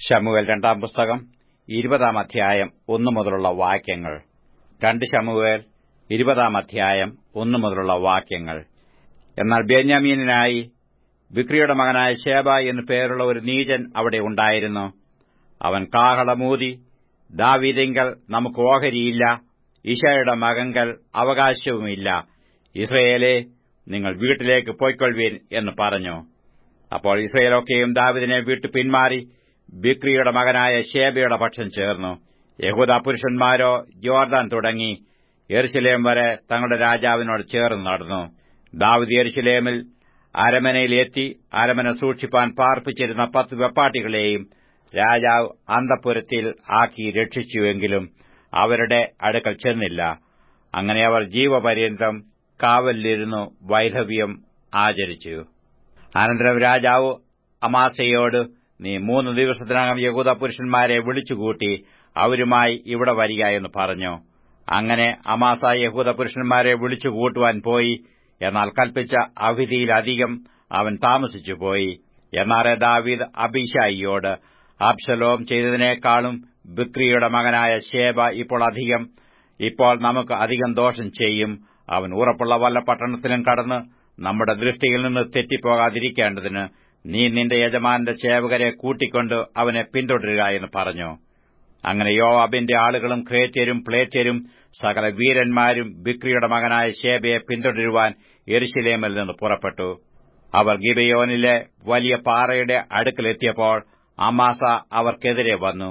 ശമുവേൽ രണ്ടാം പുസ്തകം ഇരുപതാം അധ്യായം ഒന്നു മുതലുള്ള വാക്യങ്ങൾ രണ്ട് ശമുവേൽ ഇരുപതാം അധ്യായം ഒന്നു മുതലുള്ള വാക്യങ്ങൾ എന്നാൽ ബെന്യാമീനായി ബിക്രിയുടെ മകനായ ശേബ എന്നു പേരുള്ള ഒരു നീചൻ അവിടെ ഉണ്ടായിരുന്നു അവൻ കാഹളമൂതി ദാവീദിങ്കൽ നമുക്ക് ഓഹരിയില്ല ഇഷയുടെ മകങ്കൽ അവകാശവുമില്ല ഇസ്രയേലെ നിങ്ങൾ വീട്ടിലേക്ക് പോയിക്കൊള്ളുവീൻ എന്ന് പറഞ്ഞു അപ്പോൾ ഇസ്രയേലൊക്കെയും ദാവിദിനെ വിട്ടു പിന്മാറി ബിക്രിയുടെ മകനായ ഷേബയുടെ പക്ഷം ചേർന്നു യഹൂദ പുരുഷന്മാരോ ജോർദാൻ തുടങ്ങി യെരുശലേം വരെ തങ്ങളുടെ രാജാവിനോട് ചേർന്ന് നടന്നു ദാവിദ് യെരുശലേമിൽ അരമനയിൽ എത്തി അരമന സൂക്ഷിപ്പാൻ പാർപ്പിച്ചിരുന്ന പത്ത് വെപ്പാട്ടികളെയും രാജാവ് അന്തപുരത്തിൽ ആക്കി രക്ഷിച്ചുവെങ്കിലും അവരുടെ അടുക്കൽ ചെന്നില്ല അങ്ങനെ അവർ ജീവപര്യന്തം കാവലിലിരുന്നു വൈധവ്യം ആചരിച്ചു അനന്തരം രാജാവ് അമാസയോട് നീ മൂന്ന് ദിവസത്തിനകം യഹൂദ പുരുഷന്മാരെ വിളിച്ചുകൂട്ടി അവരുമായി ഇവിടെ വരിക എന്ന് പറഞ്ഞു അങ്ങനെ അമാസ യഹൂദ പുരുഷന്മാരെ വിളിച്ചുകൂട്ടുവാൻ പോയി എന്നാൽ കൽപ്പിച്ച അവധിയിലധികം അവൻ താമസിച്ചുപോയി എന്നാറെ ദാവീദ് അബീഷായിയോട് അബ്ഷലോം ചെയ്തതിനേക്കാളും ബിക്രിയുടെ മകനായ ശേബ ഇപ്പോൾ അധികം ഇപ്പോൾ നമുക്ക് അധികം ദോഷം ചെയ്യും അവൻ ഉറപ്പുള്ള വല്ല പട്ടണത്തിലും കടന്ന് നമ്മുടെ ദൃഷ്ടിയിൽ നിന്ന് തെറ്റിപ്പോകാതിരിക്കേണ്ടതിന് നീ നിന്റെ യജമാനന്റെ ചേവകരെ കൂട്ടിക്കൊണ്ട് അവനെ പിന്തുടരുക എന്ന് പറഞ്ഞു അങ്ങനെ യോവാബിന്റെ ആളുകളും ക്രേത്യരും പ്ലേത്യരും സകല വീരന്മാരും ബിക്രിയുടെ മകനായ ശേബയെ പിന്തുടരുവാൻ എരുശിലേമിൽ നിന്ന് പുറപ്പെട്ടു അവർ ഗിബയോനിലെ വലിയ പാറയുടെ അടുക്കലെത്തിയപ്പോൾ അമാസ അവർക്കെതിരെ വന്നു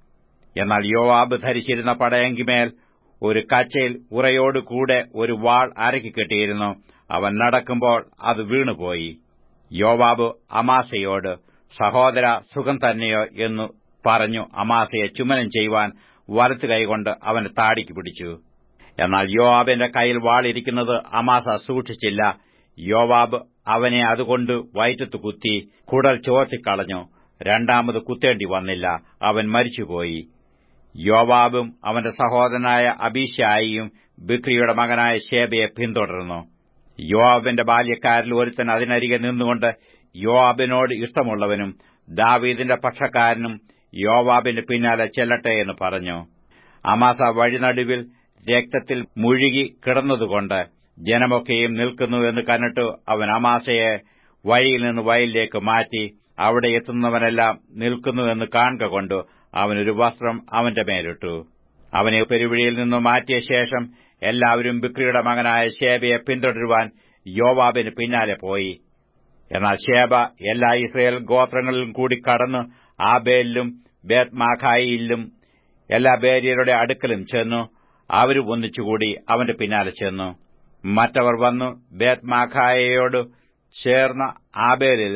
എന്നാൽ യോവാബ് ധരിച്ചിരുന്ന പടയങ്കിമേൽ ഒരു കച്ചയിൽ ഉറയോടുകൂടെ ഒരു വാൾ അരക്കി കെട്ടിയിരുന്നു അവൻ നടക്കുമ്പോൾ അത് വീണുപോയി യോവാബ് അമാസയോട് സഹോദര സുഖം തന്നെയോ എന്നു പറഞ്ഞു അമാസയെ ചുമനം ചെയ്യുവാൻ വലത്ത് കൈകൊണ്ട് അവന്റെ താടിക്ക് പിടിച്ചു എന്നാൽ യോവാബിന്റെ കയ്യിൽ വാളിരിക്കുന്നത് അമാസ സൂക്ഷിച്ചില്ല യോവാബ് അവനെ അതുകൊണ്ട് വയറ്റത്ത് കുത്തി കുടൽ ചോർത്തിക്കളഞ്ഞു രണ്ടാമത് കുത്തേണ്ടി വന്നില്ല അവൻ മരിച്ചുപോയി യോവാബും അവന്റെ സഹോദരനായ അബീഷായിയും ബിക്രിയുടെ മകനായ ഷേബയെ പിന്തുടർന്നു യോവാബിന്റെ ബാല്യക്കാരിൽ ഒരുത്തൻ അതിനരികെ നിന്നുകൊണ്ട് യോവാബിനോട് ഇഷ്ടമുള്ളവനും ദാവീദിന്റെ പക്ഷക്കാരനും യോവാബിന്റെ പിന്നാലെ ചെല്ലട്ടെ എന്ന് പറഞ്ഞു അമാസ വഴിനടുവിൽ രക്തത്തിൽ മുഴുകി കിടന്നതുകൊണ്ട് ജനമൊക്കെയും നിൽക്കുന്നുവെന്ന് കണ്ടിട്ട് അവൻ അമാസയെ വഴിയിൽ നിന്ന് വയലിലേക്ക് മാറ്റി അവിടെ എത്തുന്നവനെല്ലാം നിൽക്കുന്നുവെന്ന് കാണുക കൊണ്ട് അവനൊരു വസ്ത്രം അവന്റെ മേലിട്ടു അവനെ പെരുവിഴിയിൽ നിന്ന് മാറ്റിയ ശേഷം എല്ലാവരും ബിക്രിയുടെ മകനായ ശേബയെ പിന്തുടരുവാൻ യോവാബിന് പിന്നാലെ പോയി എന്നാൽ ശേബ എല്ലാ ഇസ്രയേൽ ഗോത്രങ്ങളിലും കൂടി കടന്ന് ആബേലിലും ബേത് മാഖായിലും എല്ലാ ബേര്യരുടെ അടുക്കലും ചെന്നു അവരും ഒന്നിച്ചുകൂടി അവന്റെ പിന്നാലെ ചെന്നു മറ്റവർ വന്നു ബേത് മാഖായയോട് ചേർന്ന ആബേലിൽ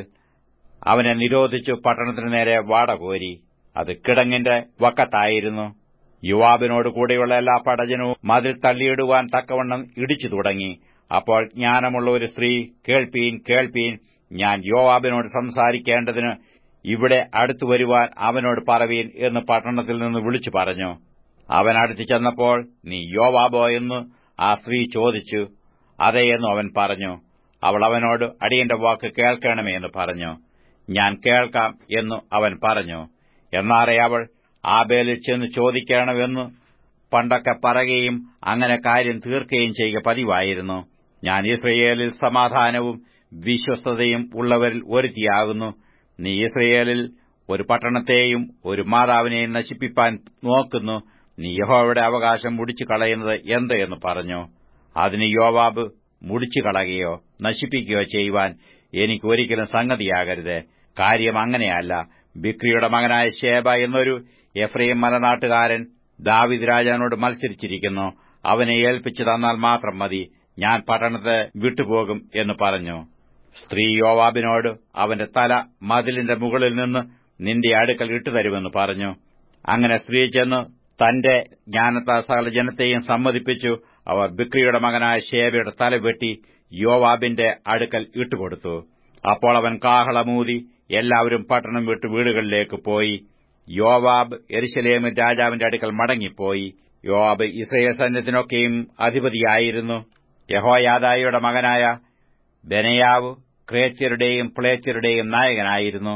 അവനെ നിരോധിച്ചു പട്ടണത്തിനു നേരെ വാട കോരി അത് കിടങ്ങിന്റെ വക്കത്തായിരുന്നു യുവാബിനോട് കൂടെയുള്ള എല്ലാ പടജനവും മതിൽ തള്ളിയിടുവാൻ തക്കവണ്ണം ഇടിച്ചു തുടങ്ങി അപ്പോൾ ജ്ഞാനമുള്ള ഒരു സ്ത്രീ കേൾപ്പീൻ കേൾപ്പീൻ ഞാൻ യോവാബിനോട് സംസാരിക്കേണ്ടതിന് ഇവിടെ അടുത്തു വരുവാൻ അവനോട് പറവീൻ എന്ന് പട്ടണത്തിൽ നിന്ന് വിളിച്ചു പറഞ്ഞു അവൻ അടുത്തു ചെന്നപ്പോൾ നീ യോവാബോ എന്ന് ആ സ്ത്രീ ചോദിച്ചു അതെയെന്നു അവൻ പറഞ്ഞു അവൾ അവനോട് അടിയന്റെ വാക്ക് കേൾക്കണമേ എന്ന് പറഞ്ഞു ഞാൻ കേൾക്കാം എന്നു അവൻ പറഞ്ഞു എന്നാറെ അവൾ ആബേലിൽ ചെന്ന് ചോദിക്കണമെന്ന് പണ്ടൊക്കെ പറയുകയും അങ്ങനെ കാര്യം തീർക്കുകയും ചെയ്യുക പതിവായിരുന്നു ഞാൻ ഇസ്രയേലിൽ സമാധാനവും വിശ്വസ്തതയും ഉള്ളവരിൽ ഒരുത്തിയാകുന്നു നീ ഇസ്രയേലിൽ ഒരു പട്ടണത്തെയും ഒരു മാതാവിനെയും നശിപ്പിപ്പാൻ നോക്കുന്നു നീ യഹോവയുടെ അവകാശം മുടിച്ചു കളയുന്നത് എന്ത് എന്ന് പറഞ്ഞു അതിന് യോവാബ് മുടിച്ചു കളയുകയോ നശിപ്പിക്കുകയോ ചെയ്യുവാൻ എനിക്ക് ഒരിക്കലും സംഗതിയാകരുത് കാര്യം അങ്ങനെയല്ല ബിക്രിയുടെ മകനായ ശേബ എന്നൊരു എഫ്രൈം മലനാട്ടുകാരൻ ദാവിദ് രാജാവിനോട് മത്സരിച്ചിരിക്കുന്നു അവനെ ഏൽപ്പിച്ചു തന്നാൽ മാത്രം മതി ഞാൻ പട്ടണത്തെ വിട്ടുപോകും എന്ന് പറഞ്ഞു സ്ത്രീ യോവാബിനോട് അവന്റെ തല മതിലിന്റെ മുകളിൽ നിന്ന് നിന്റെ അടുക്കൽ ഇട്ടുതരുമെന്ന് പറഞ്ഞു അങ്ങനെ സ്ത്രീ ചെന്ന് തന്റെ ജ്ഞാനത്താ സകല ജനത്തെയും സമ്മതിപ്പിച്ചു അവർ ബിക്രിയുടെ മകനായ ഷേബയുടെ തല വെട്ടി യോവാബിന്റെ അടുക്കൽ ഇട്ടുകൊടുത്തു അപ്പോൾ അവൻ കാഹളമൂതി എല്ലാവരും പട്ടണം വിട്ട് വീടുകളിലേക്ക് പോയി യോവാബ് എരിശലേമിൽ രാജാവിന്റെ അടുക്കൽ മടങ്ങിപ്പോയി യോവാബ് ഇസ്രയേൽ സൈന്യത്തിനൊക്കെയും അധിപതിയായിരുന്നു യഹോയാദായിയുടെ മകനായ ബെനയാവ് ക്രേത്യരുടെയും പ്ലേത്യരുടെയും നായകനായിരുന്നു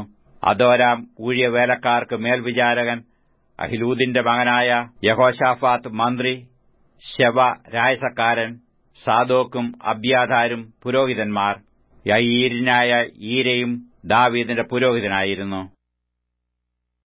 അദോരാം ഊഴിയവേലക്കാർക്ക് മേൽവിചാരകൻ അഹിലൂദിന്റെ മകനായ യഹോഷാഫാത്ത് മന്ത്രി ശവ രായസക്കാരൻ സാദോക്കും അബ്യാധാരും പുരോഹിതന്മാർ യയീരിനായ ഈരയും ദാവീദിന്റെ പുരോഹിതനായിരുന്നു